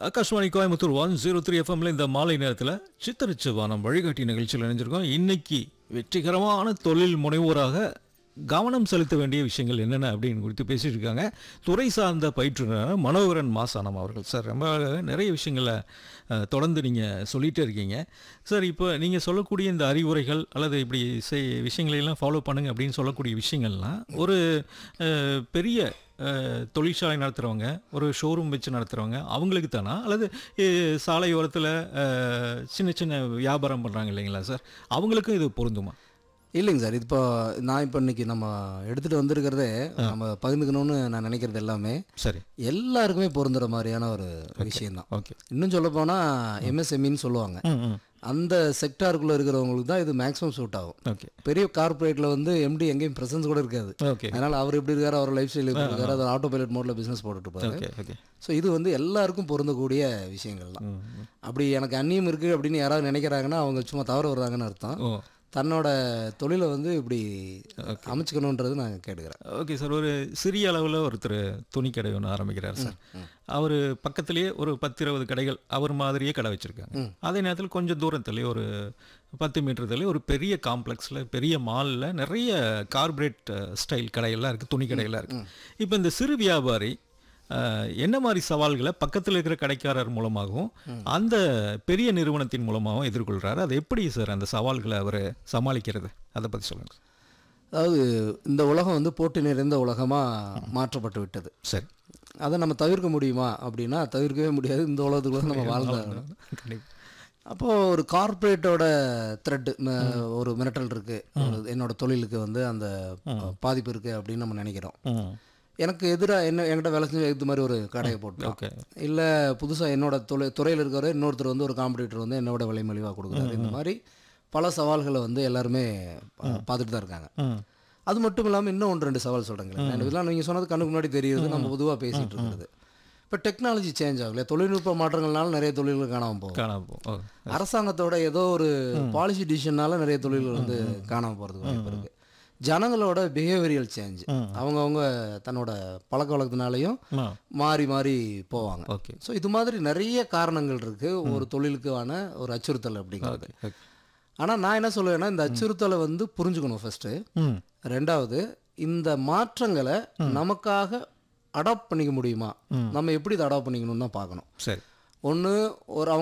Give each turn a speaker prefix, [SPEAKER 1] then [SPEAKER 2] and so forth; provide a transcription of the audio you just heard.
[SPEAKER 1] Akashvani Coimbatore one zero three எஃப்எம்ல இந்த மாலை நேரத்தில் சித்தரிச்ச வானம் வழிகாட்டி நிகழ்ச்சியில் இணைஞ்சிருக்கோம் இன்னைக்கு வெற்றிகரமான தொழில் முனைவோராக கவனம் செலுத்த வேண்டிய விஷயங்கள் என்னென்ன அப்படின்னு குறித்து பேசிட்டு இருக்காங்க துறை சார்ந்த பயிற்றுனர் மனோகரன் மாசானம் அவர்கள் சார் ரொம்ப நிறைய விஷயங்களை அஹ், தொடர்ந்து நீங்கள் சொல்லிகிட்டே இருக்கீங்க சார் இப்போ நீங்கள் சொல்லக்கூடிய இந்த அறிவுரைகள் அல்லது இப்படி செய் விஷயங்களை எல்லாம் ஃபாலோ பண்ணுங்க அப்படின்னு சொல்லக்கூடிய விஷயங்கள்லாம் ஒரு அஹ், பெரிய அஹ், தொழிற்சாலை நடத்துகிறவங்க ஒரு ஷோரூம் வச்சு நடத்துகிறவங்க அவங்களுக்கு தானா அல்லது அஹ், சாலையோரத்தில் அஹ், சின்ன சின்ன வியாபாரம் பண்ணுறாங்க இல்லைங்களா சார் அவங்களுக்கும் இது பொருந்துமா
[SPEAKER 2] இல்லைங்க சார் இது இப்போ நான் இப்போ இன்னைக்கு நம்ம எடுத்துகிட்டு வந்திருக்கிறதே நம்ம பகிர்ந்துக்கணும்னு நான் நினைக்கிறது எல்லாமே
[SPEAKER 1] சரி
[SPEAKER 2] எல்லாருக்குமே பொருந்துற மாதிரியான ஒரு விஷயம்தான்
[SPEAKER 1] ஓகே
[SPEAKER 2] இன்னும் சொல்லப்போனால் எம்எஸ்எம்இன்னு சொல்லுவாங்க
[SPEAKER 1] ம் ம்
[SPEAKER 2] அந்த செக்டாருக்குள்ளே இருக்கிறவங்களுக்கு தான் இது மேக்ஸிமம் சூட் ஆகும்
[SPEAKER 1] ஓகே
[SPEAKER 2] பெரிய கார்ப்பரேட்டில் வந்து எம்டி எங்கேயும் ப்ரெசன்ஸ் கூட இருக்காது
[SPEAKER 1] ஓகே
[SPEAKER 2] அதனால் அவர் எப்படி இருக்காரு அவர் லைஃப் ஸ்டைல் எப்படி இருக்காரு அவர் ஆட்டோ பைலட் மோடில் பிஸ்னஸ் போட்டுட்டு இருப்பாரு
[SPEAKER 1] ஓகே ஓகே
[SPEAKER 2] ஸோ இது வந்து எல்லாருக்கும் பொருந்தக்கூடிய விஷயங்கள் தான் அப்படி எனக்கு அந்நியம் இருக்குது அப்படின்னு யாராவது நினைக்கிறாங்கன்னா அவங்க சும்மா தவறு வர்றாங்கன்னு அர்த்தம்
[SPEAKER 1] ஓ
[SPEAKER 2] தன்னோட தொழிலை வந்து இப்படி அமைச்சுக்கணுன்றது நான் கேட்டுக்கிறேன்
[SPEAKER 1] ஓகே சார் ஒரு சிறிய அளவில் ஒருத்தர் துணி கடை ஒன்று ஆரம்பிக்கிறார் சார் அவர் பக்கத்துலேயே ஒரு பத்து இருபது கடைகள் அவர் மாதிரியே கடை வச்சுருக்காங்க அதே நேரத்தில் கொஞ்சம் தூரத்துலேயே ஒரு பத்து மீட்டர் தள்ளி ஒரு பெரிய காம்ப்ளெக்ஸில் பெரிய மாலில் நிறைய கார்பரேட் ஸ்டைல் கடையெல்லாம் இருக்குது துணி கடையெல்லாம் இருக்குது இப்போ இந்த சிறு வியாபாரி அஹ், என்ன மாதிரி சவால்களை பக்கத்தில் இருக்கிற கடைக்காரர் மூலமாகவும் அந்த பெரிய நிறுவனத்தின் மூலமாகவும் எதிர்கொள்கிறாரு அது எப்படி சார் அந்த சவால்களை அவர் சமாளிக்கிறது அதை பற்றி சொல்லுங்கள்
[SPEAKER 2] அதாவது இந்த உலகம் வந்து போட்டி நிறைந்த உலகமாக மாற்றப்பட்டு விட்டது
[SPEAKER 1] சரி
[SPEAKER 2] அதை நம்ம தவிர்க்க முடியுமா அப்படின்னா தவிர்க்கவே முடியாது இந்த உலகத்துக்குள்ள நம்ம வாழ்ந்தாகணும்
[SPEAKER 1] கண்டிப்பாக
[SPEAKER 2] அப்போது ஒரு கார்ப்பரேட்டோட த்ரெட் ஒரு மிரட்டல் இருக்குது என்னோட தொழிலுக்கு வந்து அந்த பாதிப்பு இருக்குது அப்படின்னு நம்ம நினைக்கிறோம்
[SPEAKER 1] ம்
[SPEAKER 2] எனக்கு எதிராக என்ன என்கிட்ட வேலை செஞ்சு இது மாதிரி ஒரு கடையை போட்டோம்
[SPEAKER 1] ஓகே
[SPEAKER 2] இல்லை புதுசாக என்னோட தொழில் துறையில் இருக்கிறவர் இன்னொருத்தர் வந்து ஒரு காம்படிட்டர் வந்து என்னோட விலை மலிவாக கொடுக்குறாரு இந்த மாதிரி பல சவால்களை வந்து எல்லாருமே பா- பார்த்துட்டு தான் இருக்காங்க
[SPEAKER 1] ம்
[SPEAKER 2] அது மட்டும் இல்லாமல் இன்னும் ஒன்று ரெண்டு சவால் சொல்கிறேங்களேன் இதெல்லாம் நீங்கள் சொன்னது கண்ணுக்கு முன்னாடி தெரியுது நம்ம பொதுவாக பேசிகிட்டு இருக்கிறது இப்போ டெக்னாலஜி சேஞ்ச் ஆகல தொழில்நுட்ப மாற்றங்கள்னால நிறைய தொழில்கள் காணாமல் போகும்
[SPEAKER 1] காணாம போ ஓ
[SPEAKER 2] அரசாங்கத்தோட ஏதோ ஒரு பாலிசி டிசிஷனால நிறைய தொழில்கள் வந்து காணாமல் போகிறதுக்கு வாய்ப்பு இருக்குது ஜனங்களோட பிஹேவியரியல் சேஞ்ச் அவங்கவுங்க தன்னோட பழக்க வழக்கத்தினாலையும்
[SPEAKER 1] ஆ
[SPEAKER 2] மாறி மாறி போவாங்க
[SPEAKER 1] ஓகே
[SPEAKER 2] ஸோ இது மாதிரி நிறைய காரணங்கள் இருக்குது ஒரு தொழிலுக்கான ஒரு அச்சுறுத்தல் அப்படிங்கிறது
[SPEAKER 1] ஓகே
[SPEAKER 2] ஆனால் நான் என்ன சொல்லுவேன்னா இந்த அச்சுறுத்தலை வந்து புரிஞ்சுக்கணும் ஃபஸ்ட்டு
[SPEAKER 1] ம்
[SPEAKER 2] ரெண்டாவது இந்த மாற்றங்களை நமக்காக அடாப்ட் பண்ணிக்க முடியுமா நம்ம எப்படி இதை அடாப்ட் பண்ணிக்கணும்னு தான் பார்க்கணும்
[SPEAKER 1] சரி
[SPEAKER 2] ஒன்று ஒரு அவங்க